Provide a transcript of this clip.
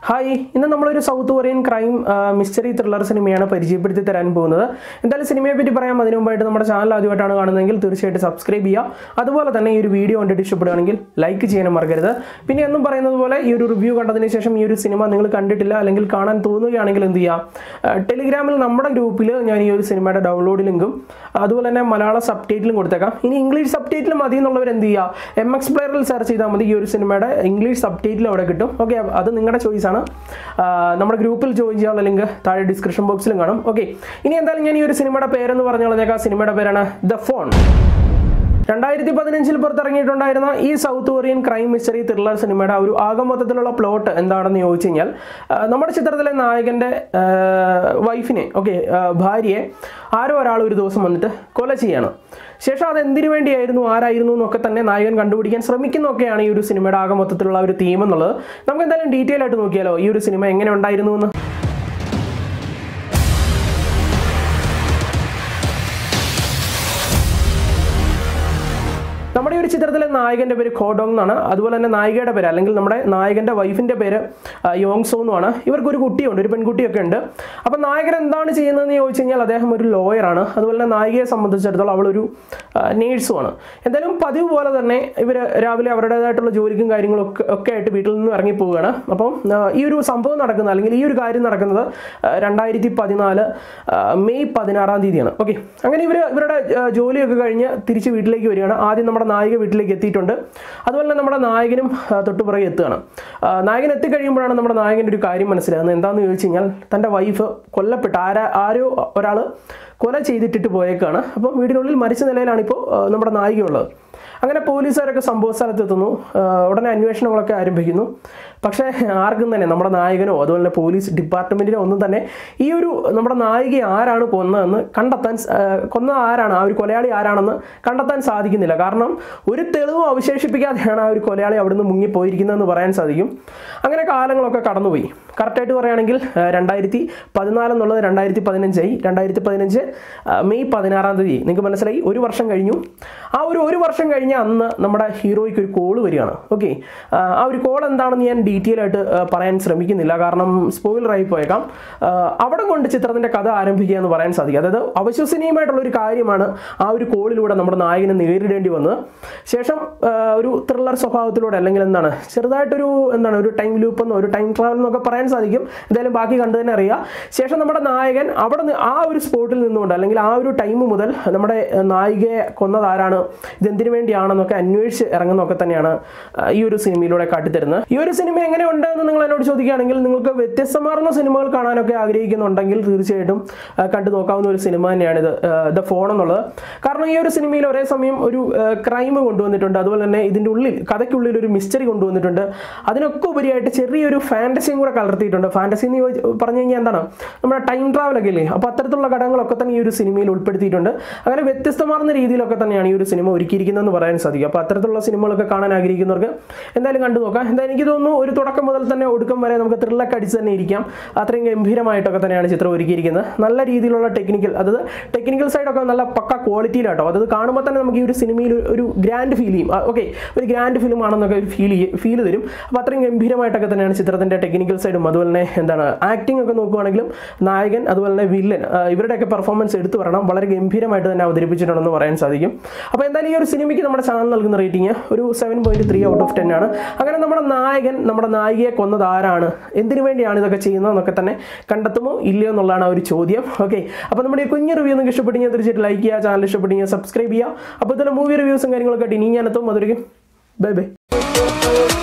hi ഇന്ന് നമ്മളൊരു south Korean crime mystery thriller സിനിമയാണ് പരിചയപ്പെടുത്തി തരാൻ പോകുന്നത് എന്തായാലും സിനിമയെ പറ്റി പറയാം അതിനു മുമ്പായിട്ട് നമ്മുടെ ചാനൽ ആദ്യമായിട്ടാണ് കാണുന്നതെങ്കിൽ തീർച്ചയായിട്ടും സബ്സ്ക്രൈബ് ചെയ്യുക അതുപോലെ തന്നെ ഈ ഒരു വീഡിയോ കണ്ടിട്ട് ഇഷ്ടപ്പെടുകയാണെങ്കിൽ ലൈക്ക് ചെയ്യാനും മറക്കരുത് പിന്നെ എന്നും പറയുന്നത് പോലെ ഈ ഒരു റിവ്യൂ കണ്ടതിന് ശേഷം ഈ ഒരു സിനിമ നിങ്ങൾ കണ്ടിട്ടില്ല അല്ലെങ്കിൽ കാണാൻ തോന്നുകയാണെങ്കിൽ എന്ത് ചെയ്യുക ടെലിഗ്രാമിൽ നമ്മുടെ ഗ്രൂപ്പിൽ ഞാൻ ഈ ഒരു സിനിമയുടെ ഡൗൺലോഡ് ലിങ്കും അതുപോലെ തന്നെ മലയാള സബ് ടൈറ്റിലും കൊടുത്തേക്കാം ഇനി ഇംഗ്ലീഷ് സബ് ടൈറ്റിൽ മതി എന്നുള്ളവർ എന്ത് ചെയ്യുക എം എക്സ് പ്ലെയറിൽ സെർച്ച് ചെയ്താൽ മതി ഈ ഒരു സിനിമയുടെ ഇംഗ്ലീഷ് സബ് ടൈറ്റിൽ അവിടെ കിട്ടും ഓക്കെ അത് നിങ്ങളുടെ ചോയ്സ് ആണ് നമ്മുടെ ഗ്രൂപ്പിൽ ജോയിൻ ചെയ്യാനുള്ള ലിങ്ക് താഴെ ഡിസ്ക്രിപ്ഷൻ ബോക്സിലും കാണും ഓക്കെ ഇനി എന്തായാലും ഞാൻ ഈ ഒരു സിനിമയുടെ പേരെന്ന് പറഞ്ഞു കളഞ്ഞേക്കാം സിനിമയുടെ പേരാണ് ദ ഫോൺ രണ്ടായിരത്തി പതിനഞ്ചിൽ പുറത്തിറങ്ങിയിട്ടുണ്ടായിരുന്ന ഈ south Korean crime mystery thriller സിനിമയുടെ ആ ഒരു ആകെ മൊത്തത്തിലുള്ള പ്ലോട്ട് എന്താണെന്ന് ചോദിച്ചു കഴിഞ്ഞാൽ ആ, നമ്മുടെ ചിത്രത്തിലെ നായകന്റെ വൈഫിനെ ഓക്കെ ഭാര്യയെ ആരോ ഒരാൾ ഒരു ദിവസം വന്നിട്ട് കൊല ചെയ്യാണ് ശേഷം അത് എന്തിനു വേണ്ടിയായിരുന്നു ആരായിരുന്നു എന്നൊക്കെ തന്നെ നായകൻ കണ്ടുപിടിക്കാൻ ശ്രമിക്കുന്നൊക്കെയാണ് ഈ ഒരു സിനിമയുടെ ആകെ മൊത്തത്തിലുള്ള ഒരു തീം എന്നുള്ളത് നമുക്ക് എന്തായാലും ഡീറ്റെയിൽ ആയിട്ട് നോക്കിയാലോ ഈ ഒരു സിനിമ എങ്ങനെ ഉണ്ടായിരുന്നു എന്ന് നമ്മുടെ ഈ ഒരു ചിത്രത്തിലെ നായകന്റെ പേര് ഖോഡോങ് എന്നാണ് അതുപോലെ തന്നെ നായികയുടെ പേര് അല്ലെങ്കിൽ നമ്മുടെ നായകന്റെ വൈഫിന്റെ പേര് ആ, യോങ് സോ എന്നുമാണ് ഇവർക്ക് ഒരു കുട്ടിയുണ്ട് ഒരു പെൺകുട്ടിയൊക്കെ ഉണ്ട് അപ്പം നായകൻ എന്താണ് ചെയ്യുന്നതെന്ന് ചോദിച്ചു കഴിഞ്ഞാൽ അദ്ദേഹം ഒരു ലോയറാണ് അതുപോലെ തന്നെ നായികയെ സംബന്ധിച്ചിടത്തോളം അവളൊരു നേഴ്സുമാണ് എന്തായാലും പതിവ് പോലെ തന്നെ ഇവർ രാവിലെ അവരുടേതായിട്ടുള്ള ജോലിക്കും കാര്യങ്ങളും ഒക്കെ ഒക്കെ ആയിട്ട് വീട്ടിൽ നിന്ന് ഇറങ്ങി പോവുകയാണ് അപ്പം ആ, ഈ ഒരു സംഭവം നടക്കുന്നത് അല്ലെങ്കിൽ ഈ ഒരു കാര്യം നടക്കുന്നത് രണ്ടായിരത്തി പതിനാല് മെയ് പതിനാറാം തീയതിയാണ് ഓക്കെ അങ്ങനെ ഇവർ ഇവരുടെ ആ, ജോലിയൊക്കെ കഴിഞ്ഞ് തിരിച്ച് വീട്ടിലേക്ക് വരികയാണ് ആദ്യം നമ്മുടെ നായിക വീട്ടിലേക്ക് എത്തിയിട്ടുണ്ട് അതുപോലെ തന്നെ നമ്മുടെ നായകനും ആ, തൊട്ടുപുറകെ എത്തുകയാണ് ആ, നായകൻ എത്തിക്കഴിയുമ്പോഴാണ് നമ്മുടെ നായകൻ്റെ ഒരു കാര്യം മനസ്സിലാകുന്നത് എന്താണെന്ന് ചോദിച്ചു കഴിഞ്ഞാൽ തൻ്റെ വൈഫ് കൊല്ലപ്പെട്ട ആരാ ആരോ ഒരാൾ കൊല ചെയ്തിട്ടിട്ട് പോയേക്കാണ് അപ്പം വീടിനുള്ളിൽ മരിച്ച നിലയിലാണ് ഇപ്പോൾ ആ, നമ്മുടെ നായികയുള്ളത് അങ്ങനെ പോലീസുകാരൊക്കെ സംഭവ സ്ഥലത്തെത്തുന്നു ആ, ഉടനെ അന്വേഷണങ്ങളൊക്കെ ആരംഭിക്കുന്നു പക്ഷേ ആർക്കും തന്നെ നമ്മുടെ നായകനോ അതുപോലെ തന്നെ പോലീസ് ഡിപ്പാർട്ട്മെൻറ്റിനോ ഒന്നും തന്നെ ഈ ഒരു നമ്മുടെ നായികയെ ആരാണ് കൊന്നതെന്ന് കണ്ടെത്താൻ സ- ആ, കൊന്നത് ആരാണ് ആ ഒരു കൊലയാളി ആരാണെന്ന് കണ്ടെത്താൻ സാധിക്കുന്നില്ല കാരണം ഒരു തെളിവും അവശേഷിപ്പിക്കാതെയാണ് ആ ഒരു കൊലയാളി അവിടുന്ന് മുങ്ങിപ്പോയിരിക്കുന്നതെന്ന് പറയാൻ സാധിക്കും അങ്ങനെ കാലങ്ങളൊക്കെ കടന്നുപോയി കറക്റ്റായിട്ട് പറയുകയാണെങ്കിൽ രണ്ടായിരത്തി പതിനാല് എന്നുള്ളത് രണ്ടായിരത്തി പതിനഞ്ചായി രണ്ടായിരത്തി പതിനഞ്ച് മെയ് പതിനാറാം തീയതി നിങ്ങൾക്ക് മനസ്സിലായി ഒരു വർഷം കഴിഞ്ഞു ആ ഒരു ഒരു വർഷം കഴിഞ്ഞ അന്ന് നമ്മുടെ ഹീറോയ്ക്ക് ഒരു കോൾ വരികയാണ് ഓക്കെ ആ ഒരു കോൾ എന്താണെന്ന് ഞാൻ ഡീറ്റെയിൽ ആയിട്ട് ആ, പറയാൻ ശ്രമിക്കുന്നില്ല കാരണം സ്പോയിലർ ആയി പോയേക്കാം ആ, അവിടെ കൊണ്ട് ചിത്രത്തിന്റെ കഥ ആരംഭിക്കുക എന്ന് പറയാൻ സാധിക്കും അതായത് അവിശ്വസനീയമായിട്ടുള്ള ഒരു കാര്യമാണ് ആ ഒരു കോളിലൂടെ നമ്മുടെ നായകന് നേരിടേണ്ടി വന്നത് ശേഷം ആ, ഒരു ത്രില്ലർ സ്വഭാവത്തിലൂടെ അല്ലെങ്കിൽ എന്താണ് ചെറുതായിട്ടൊരു എന്താണ് ഒരു ടൈം ലൂപ്പ് എന്നോ ഒരു ടൈം ട്രാവൽ എന്നൊക്കെ പറയാൻ സാധിക്കും എന്തായാലും ബാക്കി കണ്ടു തന്നെ അറിയാം ശേഷം നമ്മുടെ നായകൻ അവിടെ നിന്ന് ആ ഒരു സ്പോട്ടിൽ നിന്നുകൊണ്ട് അല്ലെങ്കിൽ ആ ഒരു ടൈം മുതൽ നമ്മുടെ ആ, നായികയെ കൊന്നത് ആരാണ് ഇതെന്തിനു വേണ്ടിയാണെന്നൊക്കെ അന്വേഷിച്ച് ഇറങ്ങുന്നതൊക്കെ തന്നെയാണ് ആ, ഈ ഒരു സിനിമയിലൂടെ കാട്ടിത്തരുന്നത് ഈ ഒരു സിനിമ എങ്ങനെയുണ്ട് എന്ന് നിങ്ങൾ എന്നോട് ചോദിക്കുകയാണെങ്കിൽ നിങ്ങൾക്ക് വ്യത്യസ്തമാർന്ന സിനിമകൾ കാണാനൊക്കെ ആഗ്രഹിക്കുന്നുണ്ടെങ്കിൽ തീർച്ചയായിട്ടും ആ, കണ്ടു നോക്കാവുന്ന ഒരു സിനിമ തന്നെയാണിത് ദ ഫോൺ എന്നുള്ളത് കാരണം ഈ ഒരു സിനിമയിൽ ഒരേ സമയം ഒരു ക്രൈം കൊണ്ടുവന്നിട്ടുണ്ട് അതുപോലെ തന്നെ ഇതിൻ്റെ ഉള്ളിൽ കഥയ്ക്കുള്ളിൽ ഒരു മിസ്റ്ററി കൊണ്ടുവന്നിട്ടുണ്ട് അതിനൊക്കെ ഉപരിയായിട്ട് ചെറിയൊരു ഫാൻറ്റസിയും കൂടെ കലർത്തിയിട്ടുണ്ട് ഫാൻറ്റസി എന്ന് ചോദിച്ച് പറഞ്ഞു കഴിഞ്ഞാൽ എന്താണ് നമ്മുടെ ടൈം ട്രാവൽ ഒക്കെ ഇല്ലേ അപ്പോൾ അത്തരത്തിലുള്ള ഘടകങ്ങളൊക്കെ തന്നെ ഈ ഒരു സിനിമയിൽ ഉൾപ്പെടുത്തിയിട്ടുണ്ട് അങ്ങനെ വ്യത്യസ്തമാർന്ന രീതിയിലൊക്കെ തന്നെയാണ് ഈ ഒരു സിനിമ ഒരുക്കിയിരിക്കുന്നതെന്ന് പറയാൻ സാധിക്കും അപ്പോൾ അത്തരത്തിലുള്ള സിനിമകളൊക്കെ കാണാൻ ആഗ്രഹിക്കുന്നവർക്ക് എന്തായാലും കണ്ടു നോക്കാം എന്തായാലും എനിക്ക് തോന്നുന്നു ഒരു തുടക്കം മുതൽ തന്നെ ഒടുക്കം വരെ നമുക്ക് ത്രില്ലൊക്കെ അടിച്ച് തന്നെ ഇരിക്കാം അത്രയും ഗംഭീരമായിട്ടൊക്കെ തന്നെയാണ് ചിത്രം ഒരുക്കിയിരിക്കുന്നത് നല്ല രീതിയിലുള്ള ടെക്നിക്കൽ അതായത് ടെക്നിക്കൽ സൈഡൊക്കെ നല്ല പക്ക ക്വാളിറ്റിയിലാട്ടോ അതായത് കാണുമ്പോൾ തന്നെ നമുക്ക് ഈ ഒരു സിനിമയിൽ ഒരു- ഒരു ഗ്രാൻഡ് ഫീൽ ചെയ്യും ഓക്കെ ഒരു ഗ്രാൻഡ് ഫിലിം ആണെന്നൊക്കെ ഒരു ഫീൽ ഫീൽ തരും അപ്പോൾ അത്രയും ഗംഭീരമായിട്ടൊക്കെ തന്നെയാണ് ചിത്രത്തിൻ്റെ ടെക്നിക്കൽ സൈഡും അതുപോലെ തന്നെ എന്താണ് ആക്ടിംഗ് ഒക്കെ നോക്കുവാണെങ്കിലും നായകൻ അതുപോലെ തന്നെ വില്ലൻ ഇവരുടെയൊക്കെ പെർഫോമൻസ് എടുത്തു പറയണം വളരെ ഗംഭീരമായിട്ട് തന്നെ അവതരിപ്പിച്ചിട്ടുണ്ടെന്ന് പറയാൻ സാധിക്കും അപ്പോൾ എന്തായാലും ഈ ഒരു സിനിമയ്ക്ക് നമ്മുടെ ചാനൽ നൽകുന്ന റേറ്റിംഗ് ഒരു seven point three out of ten ആണ് അങ്ങനെ നമ്മുടെ നായകൻ നമ്മുടെ നായികയെ കൊന്നത് ആരാണ് എന്തിനു വേണ്ടിയാണ് ഇതൊക്കെ ചെയ്യുന്നതെന്നൊക്കെ തന്നെ കണ്ടെത്തുമോ ഇല്ലയോ എന്നുള്ളതാണ് ആ ഒരു ചോദ്യം ഓക്കെ അപ്പോൾ നമ്മുടെ ഈ കുഞ്ഞു റിവ്യൂ നിങ്ങൾക്ക് ഇഷ്ടപ്പെട്ടെങ്കിൽ തീർച്ചയായിട്ടും ലൈക്ക് ചെയ്യുക ചാനൽ ഇഷ്ടപ്പെട്ടെങ്കിൽ സബ്സ്ക്രൈബ് ചെയ്യുക അപ്പോൾ ഇതിലെ മൂവി റിവ്യൂസും കാര്യങ്ങളൊക്കെ ആയിട്ട് ഇനി ഞാനെത്തും അതൊരിക്കും ബൈ ബൈ